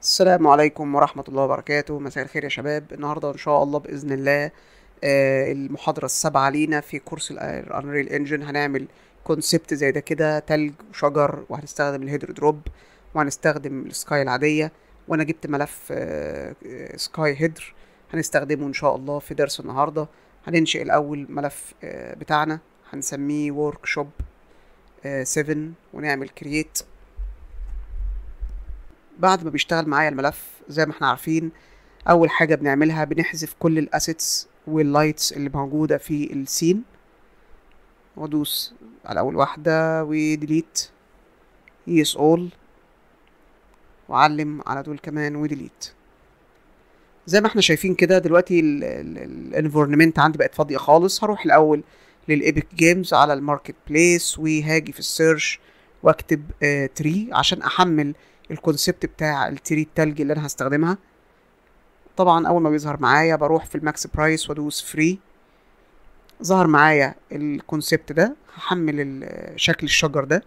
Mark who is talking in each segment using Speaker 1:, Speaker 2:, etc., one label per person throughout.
Speaker 1: السلام عليكم ورحمة الله وبركاته مساء الخير يا شباب النهاردة إن شاء الله بإذن الله آه، المحاضرة السابعة لينا في كورس الأنريل انجن هنعمل كونسبت زي ده كده تلج وشجر وهنستخدم الهيدرو دروب وهنستخدم السكاي العادية وأنا جبت ملف سكاي هيدر هنستخدمه إن شاء الله في درس النهاردة هننشئ الأول ملف آه، بتاعنا هنسميه ورك شوب 7 ونعمل كرييت بعد ما بيشتغل معايا الملف زي ما احنا عارفين اول حاجه بنعملها بنحذف كل الاسيتس واللايتس اللي موجوده في السين وادوس على اول واحده وديليت يس اول واعلم على دول كمان وديليت زي ما احنا شايفين كده دلوقتي الانفورنمنت عندي بقت فاضيه خالص هروح الاول للايبك جيمز على الماركت بليس وهاجي في السيرش واكتب تري عشان احمل الكونسبت بتاع التري التلج اللي انا هستخدمها طبعا اول ما بيظهر معايا بروح في الماكس برايس وادوس فري ظهر معايا الكونسبت ده هحمل شكل الشجر ده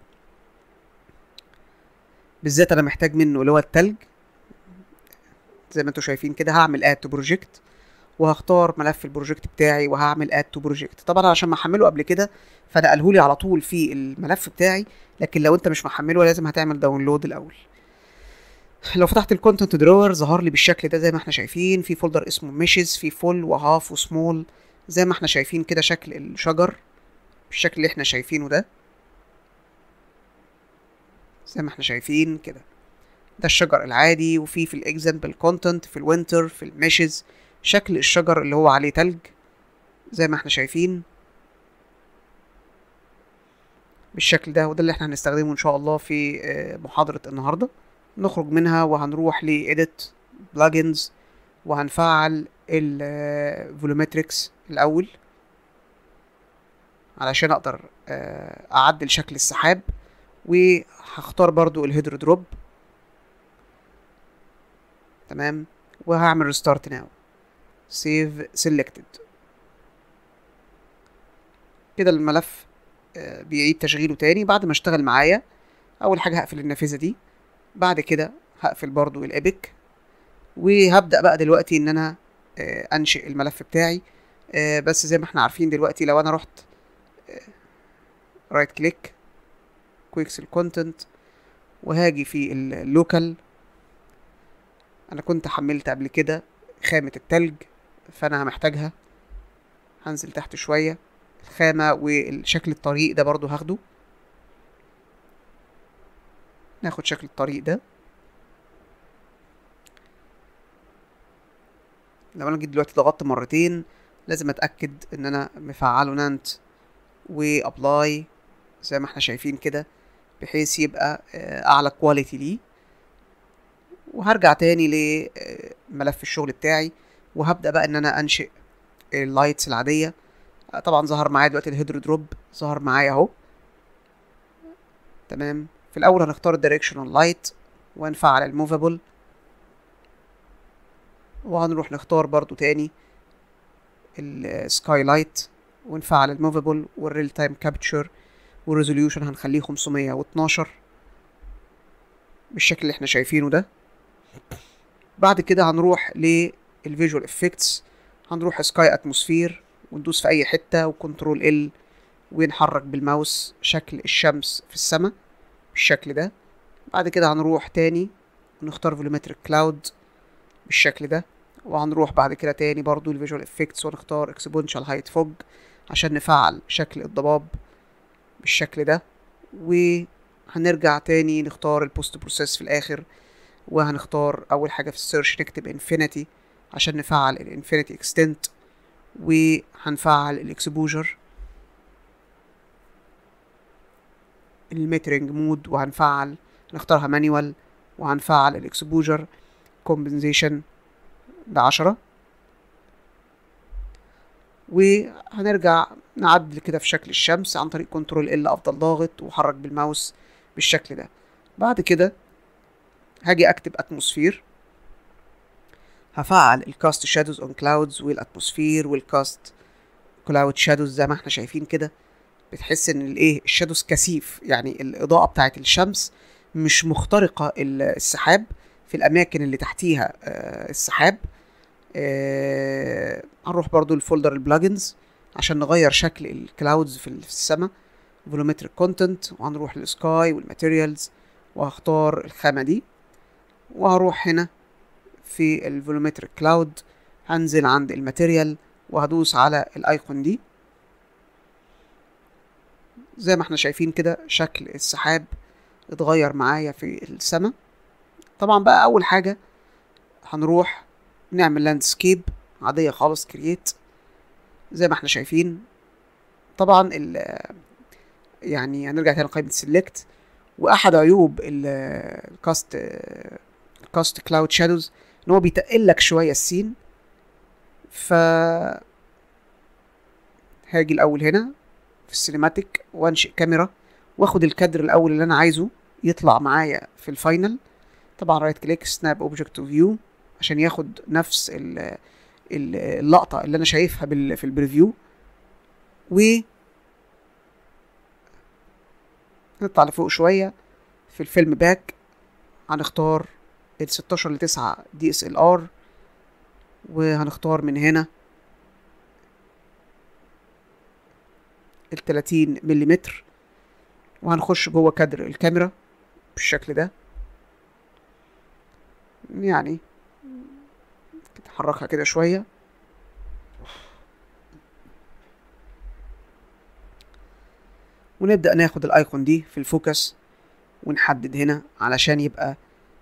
Speaker 1: بالذات انا محتاج منه اللي هو التلج زي ما انتم شايفين كده هعمل اد تو بروجكت وهختار ملف البروجكت بتاعي وهعمل اد تو بروجكت طبعا عشان ما احمله قبل كده فنقلهولي على طول في الملف بتاعي لكن لو انت مش محمله لازم هتعمل داونلود الاول لو فتحت الكونتنت درور ظهر لي بالشكل ده زي ما احنا شايفين في فولدر اسمه ميشز في فول وهاف وسمول زي ما احنا شايفين كده شكل الشجر بالشكل اللي احنا شايفينه ده زي ما احنا شايفين كده ده الشجر العادي وفي في الاكزامبل كونتنت في الوينتر في الميشز شكل الشجر اللي هو عليه تلج زي ما احنا شايفين بالشكل ده وده اللي احنا هنستخدمه ان شاء الله في محاضرة النهاردة نخرج منها وهنروح ل edit plugins وهنفعل ال volumetrics الاول علشان اقدر اعدل شكل السحاب وهختار برضو الهيدرو دروب تمام وهعمل restart now save selected كده الملف بيعيد تشغيله تاني بعد ما اشتغل معايا اول حاجه هقفل النافذه دي بعد كده هقفل برضو الابك وهبدا بقى دلوقتي ان انا انشئ الملف بتاعي بس زي ما احنا عارفين دلوقتي لو انا رحت رايت كليك كويكسل كونتنت وهاجي في اللوكال انا كنت حملت قبل كده خامة التلج فانا محتاجها هنزل تحت شوية الخامة والشكل الطريق ده برضو هاخده ناخد شكل الطريق ده لو انا جيت دلوقتي ضغطت مرتين لازم اتاكد ان انا مفعله نانت وابلاي زي ما احنا شايفين كده بحيث يبقى اعلى كواليتي ليه وهرجع تاني لملف الشغل بتاعي وهبدا بقى ان انا انشئ اللايتس العاديه طبعا ظهر معايا دلوقتي الهيدرو دروب ظهر معايا اهو تمام في الاول هنختار الدايركشنال لايت ونفعل الموفابل وهنروح نختار برضو تاني السكاي لايت ونفعل الموفابل والريل تايم كابتشر والريزوليوشن هنخليه 512 بالشكل اللي احنا شايفينه ده بعد كده هنروح للفيجوال افكتس هنروح سكاي اتموسفير وندوس في اي حته وكنترول ال ونحرك بالماوس شكل الشمس في السماء بالشكل ده بعد كده هنروح تاني ونختار فولومتريك كلاود بالشكل ده وهنروح بعد كده تاني برضو الفيجوال افكتس ونختار اكسبونشال هايت فوج عشان نفعل شكل الضباب بالشكل ده وهنرجع تاني نختار البوست بروسيس في الاخر وهنختار اول حاجه في السيرش نكتب انفينيتي عشان نفعل الانفينيتي اكستنت وهنفعل الاكسبوجر المترنج مود وهنفعل نختارها مانيوال وهنفعل الاكسبوجر كومبنسيشن لعشرة وهنرجع نعدل كده في شكل الشمس عن طريق كنترول ال افضل ضاغط وحرك بالماوس بالشكل ده بعد كده هاجي اكتب اتموسفير هفعل الكاست شادوز اون كلاودز والاتموسفير والكاست كلاود شادوز زي ما احنا شايفين كده بتحس ان الايه الشادوز كثيف يعني الاضاءه بتاعت الشمس مش مخترقه السحاب في الاماكن اللي تحتيها آه السحاب آه هنروح برضو لفولدر البلجنز عشان نغير شكل الكلاودز في السماء فولومتريك كونتنت وهنروح للسكاي والماتيريالز وهختار الخامة دي وهروح هنا في الفولومتريك كلاود هنزل عند الماتيريال وهدوس على الايقون دي زي ما احنا شايفين كده شكل السحاب اتغير معايا في السماء طبعا بقى اول حاجة هنروح نعمل لاندسكيب عادية خالص كرييت زي ما احنا شايفين طبعا ال يعني هنرجع تاني لقائمة سيلكت واحد عيوب الكاست الكاست كلاود شادوز ان هو بيتقل لك شوية السين ف هاجي الاول هنا في السينماتيك وانشئ كاميرا واخد الكادر الاول اللي انا عايزه يطلع معايا في الفاينل طبعا رايت كليك سناب اوبجكت فيو عشان ياخد نفس ال اللقطة اللي انا شايفها بال في البريفيو و نطلع لفوق شوية في الفيلم باك هنختار ال 16 ل 9 دي اس ال ار وهنختار من هنا ال 30 ملم وهنخش جوه كادر الكاميرا بالشكل ده يعني نحركها كده شوية ونبدأ ناخد الايقون دي في الفوكس ونحدد هنا علشان يبقى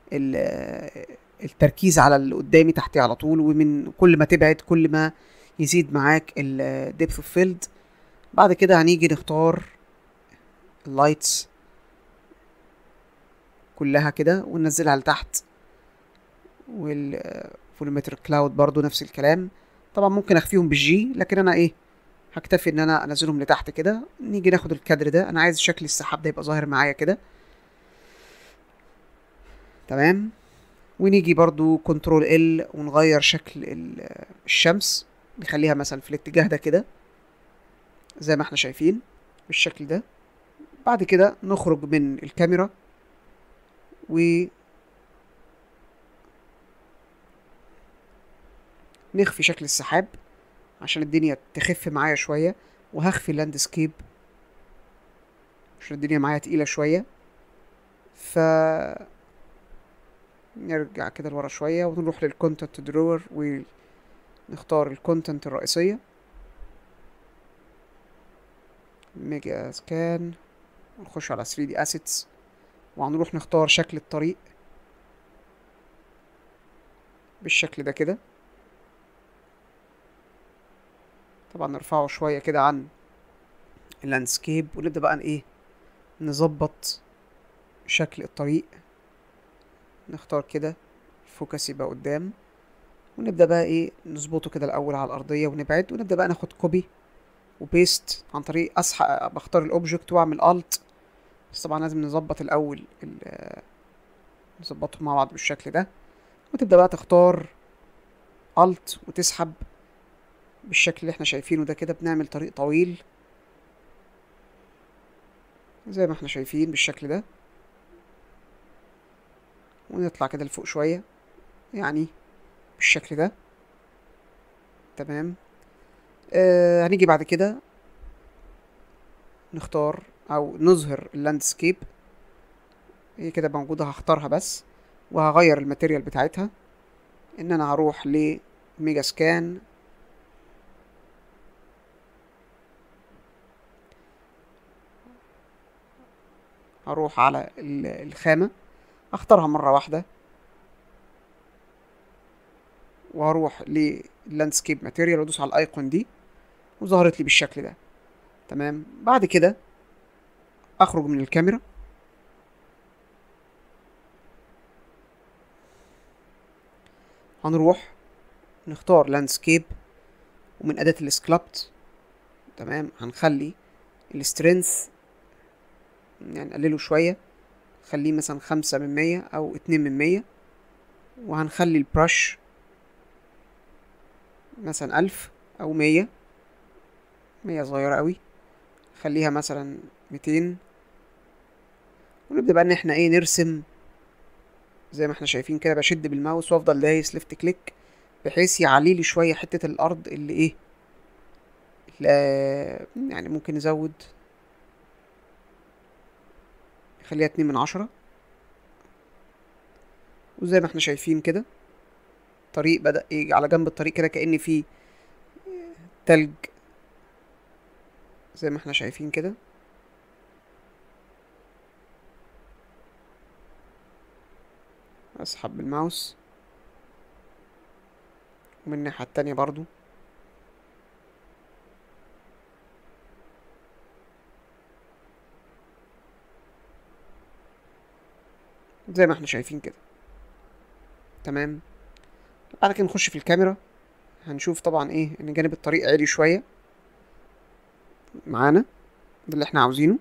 Speaker 1: التركيز على اللي قدامي تحتيه على طول ومن كل ما تبعد كل ما يزيد معاك الديبث اوف فيلد بعد كده هنيجي نختار اللايتس كلها كده وننزلها لتحت والفولومتر كلاود برضو نفس الكلام طبعا ممكن اخفيهم بالجي لكن انا ايه هكتفي ان انا انزلهم لتحت كده نيجي ناخد الكادر ده انا عايز شكل السحاب ده يبقى ظاهر معايا كده تمام ونيجي برضو كنترول ال ونغير شكل الشمس نخليها مثلا في الاتجاه ده كده زي ما احنا شايفين بالشكل ده بعد كده نخرج من الكاميرا و نخفي شكل السحاب عشان الدنيا تخف معايا شوية وهخفي اللاندسكيب عشان الدنيا معايا تقيلة شوية ف نرجع كده لورا شوية ونروح للكونتنت درور ونختار الكونتنت الرئيسية ميجا سكان ونخش على 3 دي اسيتس وهنروح نختار شكل الطريق بالشكل ده كده طبعا نرفعه شوية كده عن اللاندسكيب ونبدأ بقى ايه نظبط شكل الطريق نختار كده الفوكس يبقى قدام ونبدأ بقى ايه نظبطه كده الأول على الأرضية ونبعد ونبدأ بقى ناخد كوبي وبيست عن طريق اسحق بختار الاوبجكت واعمل الت بس طبعا لازم نظبط الاول نظبطهم مع بعض بالشكل ده وتبدأ بقى تختار الت وتسحب بالشكل اللي احنا شايفينه ده كده بنعمل طريق طويل زي ما احنا شايفين بالشكل ده ونطلع كده لفوق شوية يعني بالشكل ده تمام آه هنيجي بعد كده نختار او نظهر اللاندسكيب هي كده موجودة هختارها بس وهغير الماتيريال بتاعتها ان انا هروح لميجا سكان هروح على الخامة اختارها مرة واحدة وهروح لللاندسكيب ماتيريال وادوس على الايقون دي وظهرت لي بالشكل ده تمام بعد كده اخرج من الكاميرا هنروح نختار لاندسكيب ومن أداة السكلابت تمام هنخلي السترينث يعني نقلله شوية خليه مثلا خمسة من مية أو اتنين من مية وهنخلي البرش مثلا ألف أو مية مية صغيرة أوي خليها مثلا ميتين ونبدأ بقى إن احنا ايه نرسم زي ما احنا شايفين كده بشد بالماوس وافضل دايس ليفت كليك بحيث يعلي لي شويه حته الارض اللي ايه لا يعني ممكن نزود خليها اتنين من عشرة وزي ما احنا شايفين كده طريق بدأ يجي على جنب الطريق كده كأن في تلج زي ما احنا شايفين كده اسحب بالماوس ومن الناحية التانية برضو زي ما احنا شايفين كده تمام بعد كده نخش في الكاميرا هنشوف طبعا ايه ان جانب الطريق عالي شوية معانا ده اللي احنا عاوزينه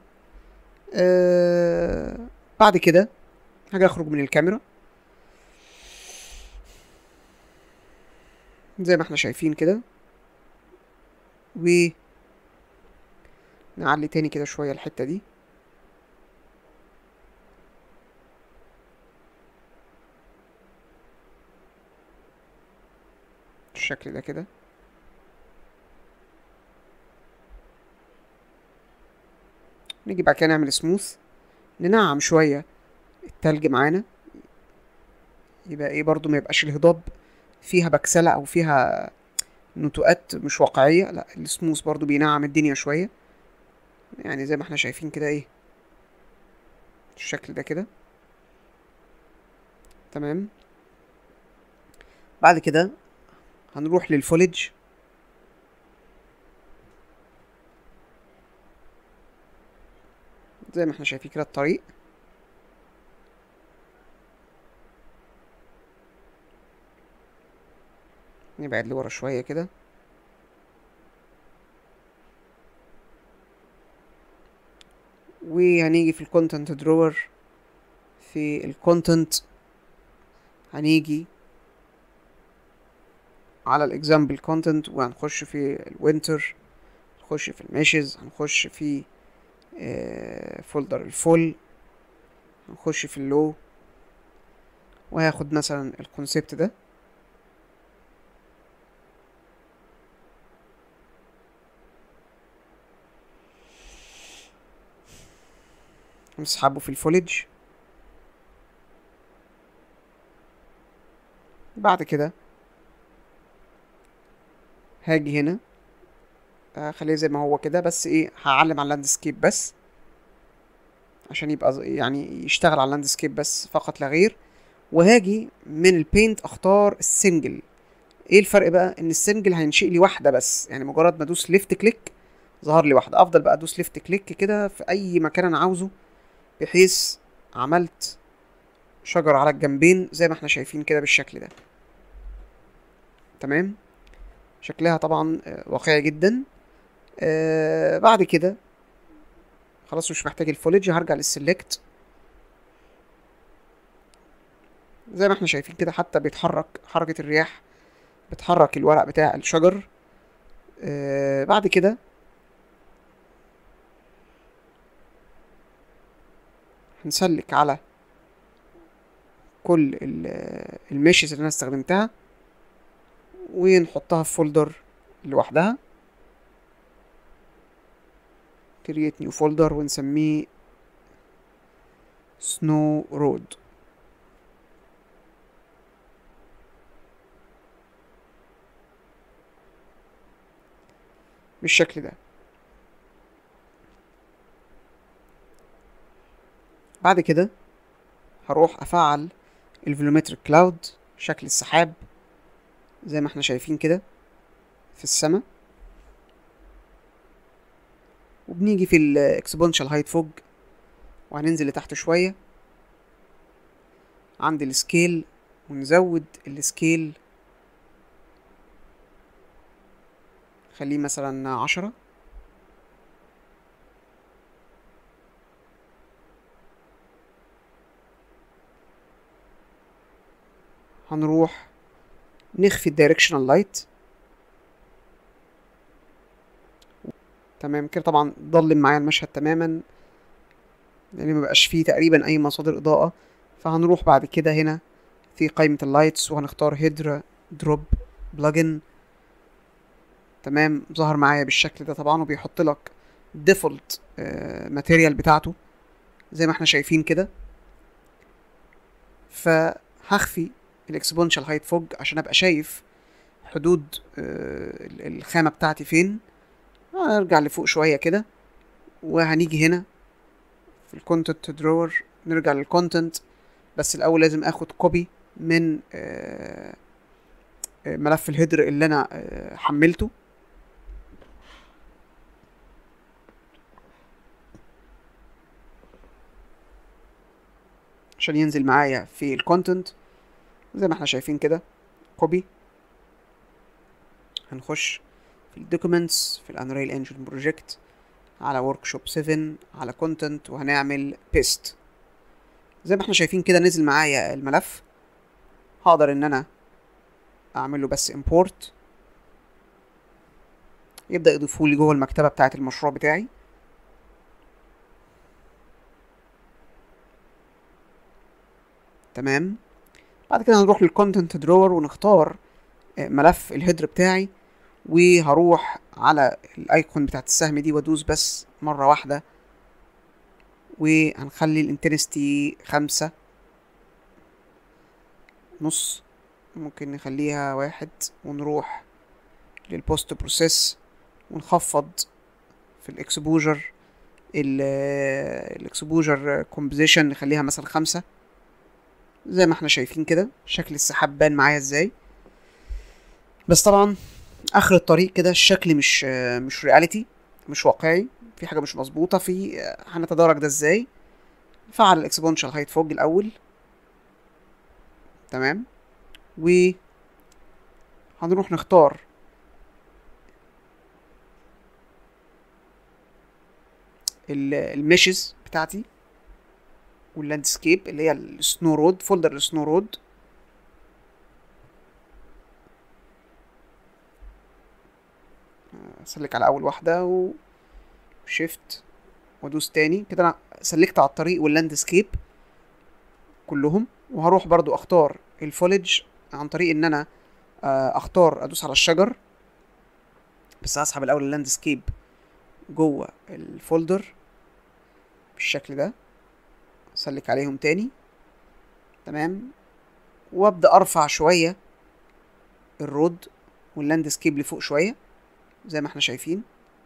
Speaker 1: آه بعد كده هاجي اخرج من الكاميرا زي ما احنا شايفين كده و نعلي تاني كده شوية الحتة دي بالشكل ده كده نيجي بعد كده نعمل سموث ننعم شوية التلج معانا يبقى ايه برضو ما يبقاش الهضاب فيها بكسلة او فيها نتوءات مش واقعية لا السموث برضو بينعم الدنيا شوية يعني زي ما احنا شايفين كده ايه الشكل ده كده تمام بعد كده هنروح للفوليج زي ما احنا شايفين كده الطريق نبعد لورا شوية كده وهنيجي في الكونتنت درور في الكونتنت هنيجي على الاكزامبل كونتنت وهنخش في الوينتر نخش في الميشز هنخش في فولدر الفول هنخش في اللو وهاخد مثلا الكونسبت ده نسحبه في الفوليج بعد كده هاجي هنا اخليه زي ما هو كده بس ايه هعلم على اللاندسكيب بس عشان يبقى يعني يشتغل على اللاندسكيب بس فقط لا غير وهاجي من البينت اختار السنجل ايه الفرق بقى ان السنجل هينشئ لي واحده بس يعني مجرد ما ادوس ليفت كليك ظهر لي واحده افضل بقى ادوس ليفت كليك كده في اي مكان انا عاوزه بحيث عملت شجر على الجنبين زي ما احنا شايفين كده بالشكل ده تمام شكلها طبعا واقعي جدا آه بعد كده خلاص مش محتاج الفوليج هرجع للسلكت زي ما احنا شايفين كده حتى بيتحرك حركة الرياح بتحرك الورق بتاع الشجر آه بعد كده هنسلك على كل الميشز اللي انا استخدمتها ونحطها في فولدر لوحدها create new folder ونسميه snow road بالشكل ده بعد كده هروح افعل الفولومتريك كلاود شكل السحاب زي ما احنا شايفين كده في السماء وبنيجي في الاكسبونشال هايت فوج وهننزل لتحت شوية عند السكيل ونزود السكيل خليه مثلا عشرة هنروح نخفي الدايركشنال لايت تمام كده طبعا ضلم معايا المشهد تماما لان مبقاش فيه تقريبا اي مصادر اضاءة فهنروح بعد كده هنا في قائمة اللايتس وهنختار هيدرا دروب بلجن تمام ظهر معايا بالشكل ده طبعا وبيحط لك ديفولت ماتيريال بتاعته زي ما احنا شايفين كده فهخفي الاكسبونشال هايت فوج عشان ابقى شايف حدود آه، ال- الخامة بتاعتي فين هنرجع لفوق شوية كده وهنيجي هنا في الكونتنت درور نرجع للكونتنت بس الاول لازم اخد كوبي من آه، آه، ملف الهيدر اللي انا آه، حملته عشان ينزل معايا في الكونتنت زي ما احنا شايفين كده كوبي هنخش في الدوكيومنتس في الانريل انجن بروجكت على ورك شوب 7 على كونتنت وهنعمل بيست زي ما احنا شايفين كده نزل معايا الملف هقدر ان انا اعمل له بس امبورت يبدا يضيفه لي جوه المكتبه بتاعه المشروع بتاعي تمام بعد كده هنروح للكونتنت درور ونختار آه، ملف الهيدر بتاعي وهروح على الايكون بتاعت السهم دي وادوس بس مره واحده وهنخلي الانتنستي خمسة نص ممكن نخليها واحد ونروح للبوست بروسيس ونخفض في الاكسبوجر الاكسبوجر كومبوزيشن نخليها مثلا خمسة زي ما احنا شايفين كده شكل السحاب بان معايا ازاي بس طبعا اخر الطريق كده الشكل مش مش رياليتي مش واقعي في حاجه مش مظبوطه في هنتدارك ده ازاي فعل الاكسبونشال هايت فوج الاول تمام و هنروح نختار ال- الميشز بتاعتي واللاندسكيب اللي هي السنو رود فولدر السنو رود اسلك على اول واحده وشيفت وادوس تاني كده انا سلكت على الطريق واللاندسكيب كلهم وهروح برضو اختار الفولج عن طريق ان انا آه، اختار ادوس على الشجر بس هسحب الاول اللاندسكيب جوه الفولدر بالشكل ده اسلك عليهم تاني تمام وابدا ارفع شويه الرود واللاندسكيب لفوق شويه زي ما احنا شايفين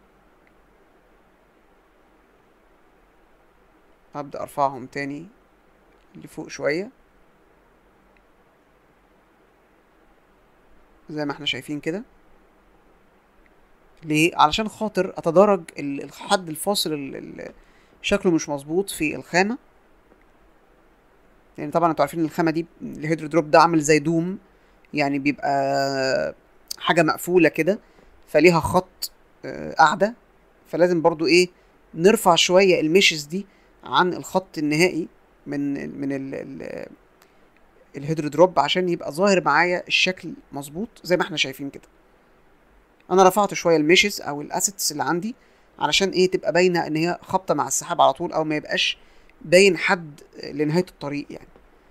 Speaker 1: هبدأ ارفعهم تاني لفوق شوية زي ما احنا شايفين كده ليه علشان خاطر اتدرج ال- الحد الفاصل اللي شكله مش مظبوط في الخامة يعني طبعا انتوا عارفين ان الخامة دي الهيدرو دروب ده عامل زي دوم يعني بيبقى حاجة مقفولة كده فليها خط آه، قاعدة فلازم برضو ايه نرفع شوية الميشز دي عن الخط النهائي من من ال ال الهيدرو دروب عشان يبقى ظاهر معايا الشكل مظبوط زي ما احنا شايفين كده انا رفعت شويه الميشز او الاسيتس اللي عندي علشان ايه تبقى باينه ان هي خابطه مع السحاب على طول او ما يبقاش باين حد لنهايه الطريق يعني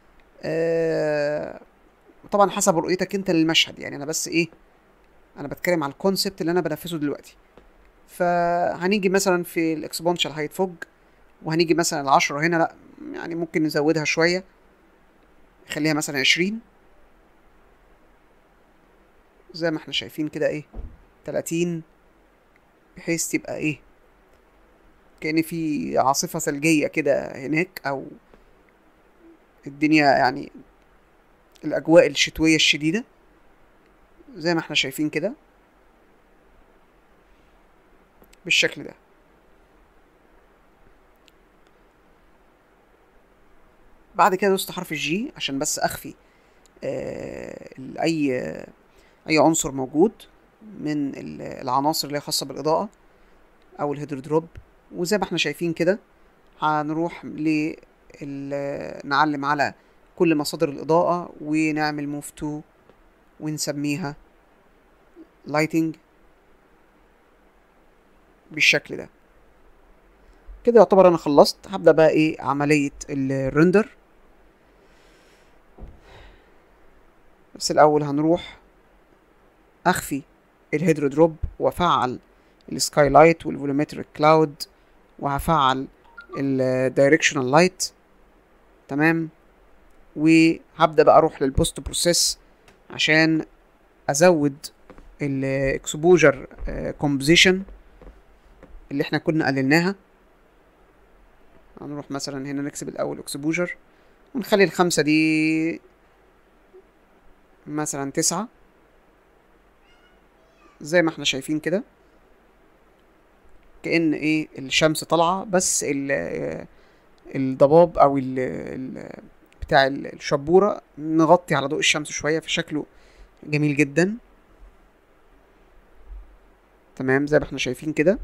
Speaker 1: آه طبعا حسب رؤيتك انت للمشهد يعني انا بس ايه انا بتكلم على الكونسبت اللي انا بنفذه دلوقتي فهنيجي مثلا في الاكسبونشال هايت فوج وهنيجي مثلا العشرة هنا لا يعني ممكن نزودها شوية نخليها مثلا عشرين زي ما احنا شايفين كده ايه تلاتين بحيث تبقى ايه كأن في عاصفة ثلجية كده هناك أو الدنيا يعني الأجواء الشتوية الشديدة زي ما احنا شايفين كده بالشكل ده بعد كده دوست حرف الجي عشان بس اخفي آه ال- اي اي عنصر موجود من ال- العناصر اللي هي خاصه بالاضاءه او الهيدر دروب وزي ما احنا شايفين كده هنروح ل ال- نعلم على كل مصادر الاضاءه ونعمل موف تو ونسميها لايتنج بالشكل ده كده يعتبر انا خلصت هبدا بقى ايه عمليه الريندر بس الاول هنروح اخفي الهيدرو دروب وافعل السكاي لايت والفولومتريك كلاود وهفعل الدايركشنال لايت تمام وهبدا بقى اروح للبوست بروسيس عشان ازود الاكسبوجر كومبوزيشن اللي احنا كنا قللناها هنروح مثلا هنا نكتب الاول اكسبوجر ونخلي الخمسة دي مثلا تسعة زي ما احنا شايفين كده كأن ايه الشمس طالعة بس ال الضباب او ال ال بتاع الشبورة نغطي على ضوء الشمس شوية فشكله جميل جدا تمام زي ما احنا شايفين كده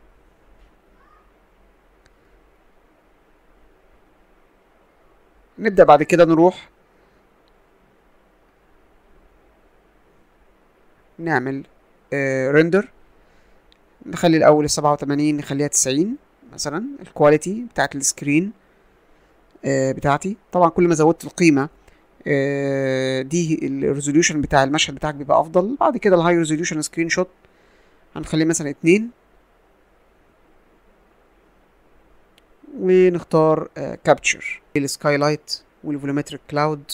Speaker 1: نبدأ بعد كده نروح نعمل آه ريندر نخلي الأول السبعة وتمانين نخليها تسعين مثلا الكواليتي بتاعت السكرين آه بتاعتي طبعا كل ما زودت القيمة آه دي الريزوليوشن بتاع المشهد بتاعك بيبقى أفضل بعد كده الهاي ريزوليوشن سكرين شوت هنخليه مثلا اتنين ونختار كابتشر السكاي لايت والفولومتريك كلاود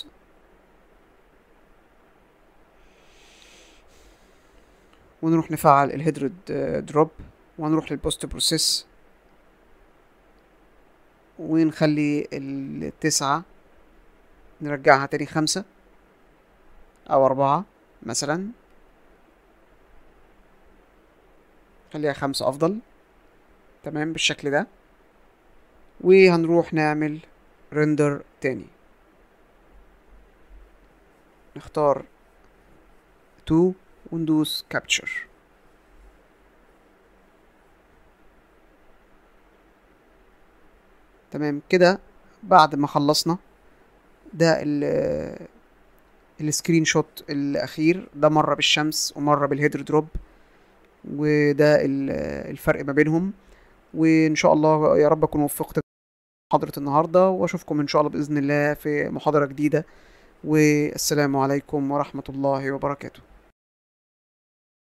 Speaker 1: ونروح نفعل الهيدرود دروب ونروح للبوست بروسيس ونخلي التسعة نرجعها تاني خمسة أو أربعة مثلا خليها خمسة أفضل تمام بالشكل ده وهنروح نعمل ريندر تاني نختار تو وندوس كابتشر تمام كده بعد ما خلصنا ده ال السكرين شوت الاخير ده مره بالشمس ومره بالهيدر دروب وده الفرق ما بينهم وان شاء الله يا رب اكون وفقت محاضرة النهاردة واشوفكم ان شاء الله باذن الله في محاضرة جديدة والسلام عليكم ورحمة الله وبركاته